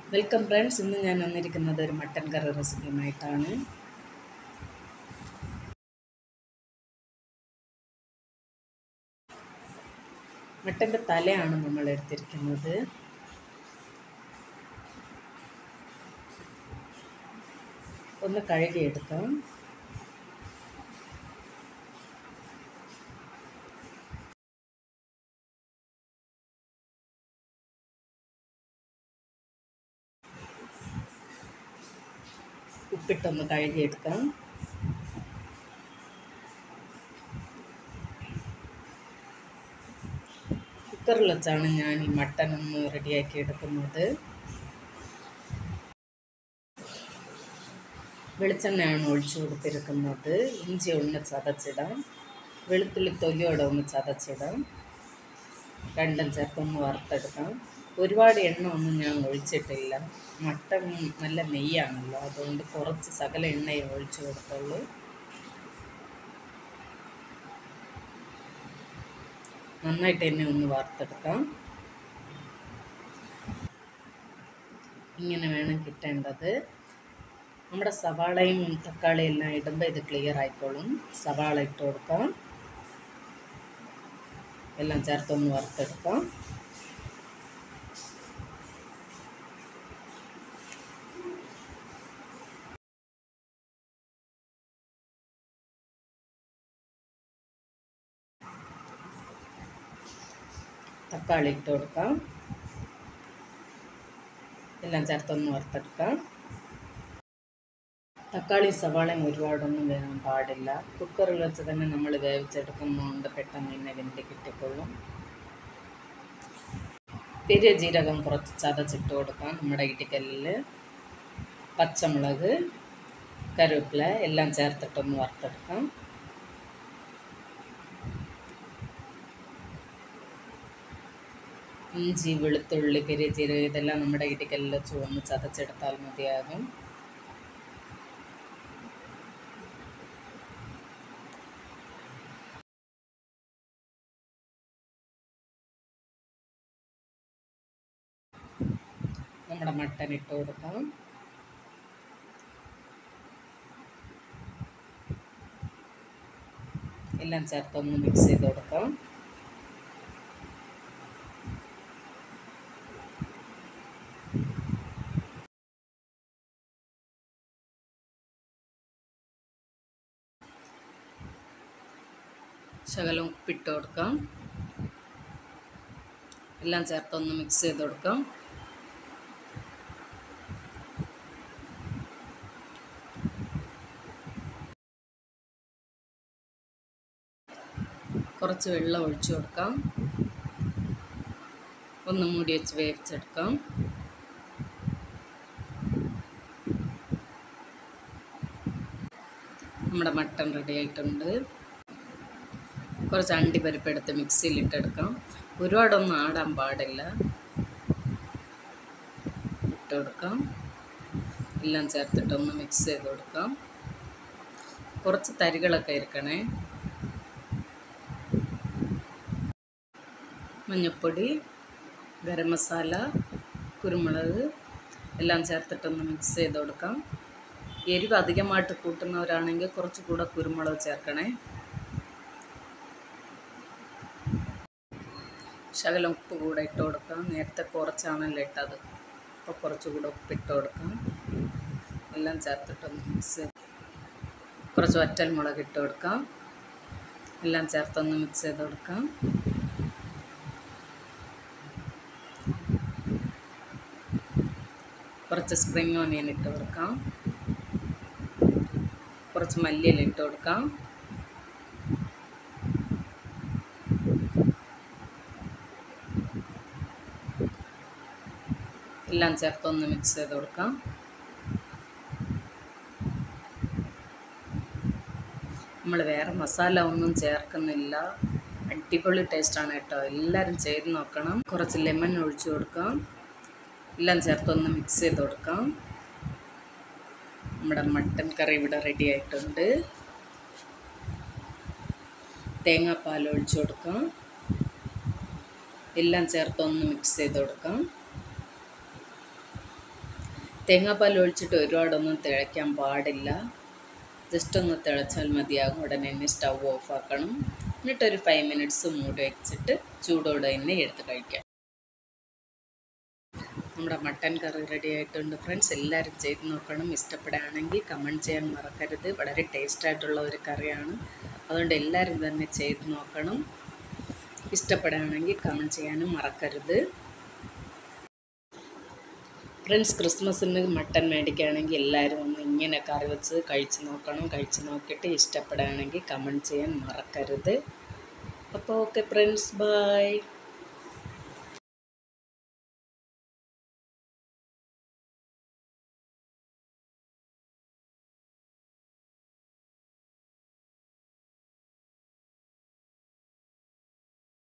welcome friends ഇന്ന് ഞാൻ വന്നിരിക്കുന്നത് ഒരു മട്ടൻ കറി റെസിപ്പിയുമായിട്ടാണ് മട്ടൻ്റെ തലയാണ് നമ്മൾ എടുത്തിരിക്കുന്നത് ഒന്ന് കഴുകിയെടുക്കാം ഉപ്പിട്ടൊന്ന് കഴുകിയെടുക്കാം കുക്കറിൽ വെച്ചാണ് ഞാൻ ഈ മട്ടൻ ഒന്ന് റെഡിയാക്കി എടുക്കുന്നത് വെളിച്ചെണ്ണയാണ് ഒഴിച്ചു കൊടുത്തിരിക്കുന്നത് ഇഞ്ചി ഒന്ന് ചതച്ചിടാം വെളുത്തുള്ളി തൊലിയോടെ ഒന്ന് ചതച്ചിടാം രണ്ടും ചേർത്തൊന്ന് വറുത്തെടുക്കാം ഒരുപാട് എണ്ണ ഒന്നും ഞാൻ ഒഴിച്ചിട്ടില്ല മട്ടൻ നല്ല നെയ്യാണല്ലോ അതുകൊണ്ട് കുറച്ച് സകല എണ്ണയെ ഒഴിച്ചു കൊടുത്തുള്ളൂ നന്നായിട്ട് എന്നെ ഒന്ന് വറുത്തെടുക്കാം ഇങ്ങനെ വേണം കിട്ടേണ്ടത് നമ്മുടെ സവാളയും തക്കാളിയും എല്ലാം ഇടുമ്പോൾ ഇത് ക്ലിയർ ആയിക്കോളും സവാള ഇട്ട് കൊടുക്കാം എല്ലാം ചേർത്തൊന്ന് വറുത്തെടുക്കാം തക്കാളി ഇട്ട് കൊടുക്കാം എല്ലാം ചേർത്തൊന്ന് വറുത്തെടുക്കാം തക്കാളി സവാളയും ഒരുപാടൊന്നും വേകാൻ പാടില്ല കുക്കറിൽ വെച്ച് തന്നെ നമ്മൾ വേവിച്ചെടുക്കുന്നതുകൊണ്ട് പെട്ടെന്ന് തന്നെ വെന്ത് കിട്ടിക്കൊള്ളും പെരിയ ജീരകം കുറച്ച് ചതച്ചിട്ട് കൊടുക്കാം നമ്മുടെ ഇടിക്കല്ലിൽ പച്ചമുളക് കരുവേപ്പില എല്ലാം ചേർത്തിട്ടൊന്ന് വറുത്തെടുക്കാം ഇഞ്ചി വെളുത്തുള്ളി പെരിയ ജീരകം ഇതെല്ലാം നമ്മുടെ ഇടിക്കല്ലിൽ ചുവന്ന് ചതച്ചെടുത്താൽ മതിയാകും നമ്മുടെ മട്ടൻ ഇട്ട് കൊടുക്കാം എല്ലാം ചേർത്തൊന്ന് മിക്സ് ചെയ്ത് കൊടുക്കാം ശകലം ഉപ്പിട്ട് കൊടുക്കാം എല്ലാം ചേർത്തൊന്ന് മിക്സ് ചെയ്ത് കൊടുക്കാം കുറച്ച് വെള്ളം ഒഴിച്ചു കൊടുക്കാം ഒന്ന് മൂടി വെച്ച് വേവിച്ചെടുക്കാം നമ്മുടെ മട്ടൺ റെഡി ആയിട്ടുണ്ട് കുറച്ച് അണ്ടിപ്പരിപ്പ് എടുത്ത് മിക്സിയിൽ ഇട്ടെടുക്കാം ഒരുപാടൊന്നും ആടാൻ പാടില്ല ഇട്ട് കൊടുക്കാം എല്ലാം ചേർത്തിട്ടൊന്ന് മിക്സ് ചെയ്ത് കൊടുക്കാം കുറച്ച് തരികളൊക്കെ ഇരിക്കണേ മഞ്ഞൾപ്പൊടി ഗരം മസാല കുരുമുളക് എല്ലാം ചേർത്തിട്ടൊന്ന് മിക്സ് ചെയ്ത് കൊടുക്കാം എരിവ് അധികമായിട്ട് കൂട്ടുന്നവരാണെങ്കിൽ കുറച്ച് കൂടെ കുരുമുളക് ചേർക്കണേ ശകലം ഉപ്പ് കൂടെ ഇട്ട് കൊടുക്കാം നേരത്തെ കുറച്ചാണല്ലോ ഇട്ടത് അപ്പോൾ കുറച്ചുകൂടെ ഉപ്പിട്ട് കൊടുക്കാം എല്ലാം ചേർത്തിട്ടൊന്ന് മിക്സ് കുറച്ച് വറ്റൽ മുളക് ഇട്ട് കൊടുക്കാം എല്ലാം ചേർത്തൊന്ന് മിക്സ് ചെയ്ത് കൊടുക്കാം കുറച്ച് സ്പ്രിങ് ഓനിയൻ ഇട്ട് കൊടുക്കാം കുറച്ച് മല്ലിയില ഇട്ട് കൊടുക്കാം എല്ലാം ചേർത്തൊന്ന് മിക്സ് ചെയ്ത് കൊടുക്കാം നമ്മൾ വേറെ മസാല ഒന്നും ചേർക്കുന്നില്ല അടിപൊളി ടേസ്റ്റാണ് കേട്ടോ എല്ലാവരും ചെയ്ത് നോക്കണം കുറച്ച് ലെമൺ ഒഴിച്ചു കൊടുക്കാം എല്ലാം ചേർത്തൊന്ന് മിക്സ് ചെയ്ത് കൊടുക്കാം നമ്മുടെ മട്ടൻ കറി ഇവിടെ റെഡി ആയിട്ടുണ്ട് തേങ്ങാപ്പാൽ ഒഴിച്ചു കൊടുക്കാം എല്ലാം ചേർത്തൊന്ന് മിക്സ് ചെയ്ത് കൊടുക്കാം തേങ്ങാപ്പാൽ ഒഴിച്ചിട്ട് ഒരുപാടൊന്നും തിളയ്ക്കാൻ പാടില്ല ജസ്റ്റ് ഒന്ന് തിളച്ചാൽ മതിയാകും ഉടനെ തന്നെ സ്റ്റൗ ഓഫ് ആക്കണം എന്നിട്ടൊരു ഫൈവ് മിനിറ്റ്സ് മൂടി വെച്ചിട്ട് ചൂടോടെ തന്നെ എടുത്ത് കഴിക്കാം നമ്മുടെ മട്ടൻ കറി റെഡി ആയിട്ടുണ്ട് ഫ്രണ്ട്സ് എല്ലാവരും ചെയ്ത് നോക്കണം ഇഷ്ടപ്പെടുകയാണെങ്കിൽ കമൻറ്റ് ചെയ്യാൻ മറക്കരുത് വളരെ ടേസ്റ്റ് ആയിട്ടുള്ള ഒരു കറിയാണ് അതുകൊണ്ട് എല്ലാവരും തന്നെ ചെയ്ത് നോക്കണം ഇഷ്ടപ്പെടുകയാണെങ്കിൽ കമൻറ്റ് ചെയ്യാനും മറക്കരുത് ഫ്രണ്ട്സ് ക്രിസ്മസിന് മട്ടൻ മേടിക്കുകയാണെങ്കിൽ എല്ലാവരും ഒന്ന് ഇങ്ങനെ കറി വെച്ച് കഴിച്ച് നോക്കണം കഴിച്ച് നോക്കിയിട്ട് ഇഷ്ടപ്പെടുകയാണെങ്കിൽ കമൻറ്റ് ചെയ്യാൻ മറക്കരുത് അപ്പോൾ ഓക്കെ ഫ്രണ്ട്സ് ബൈ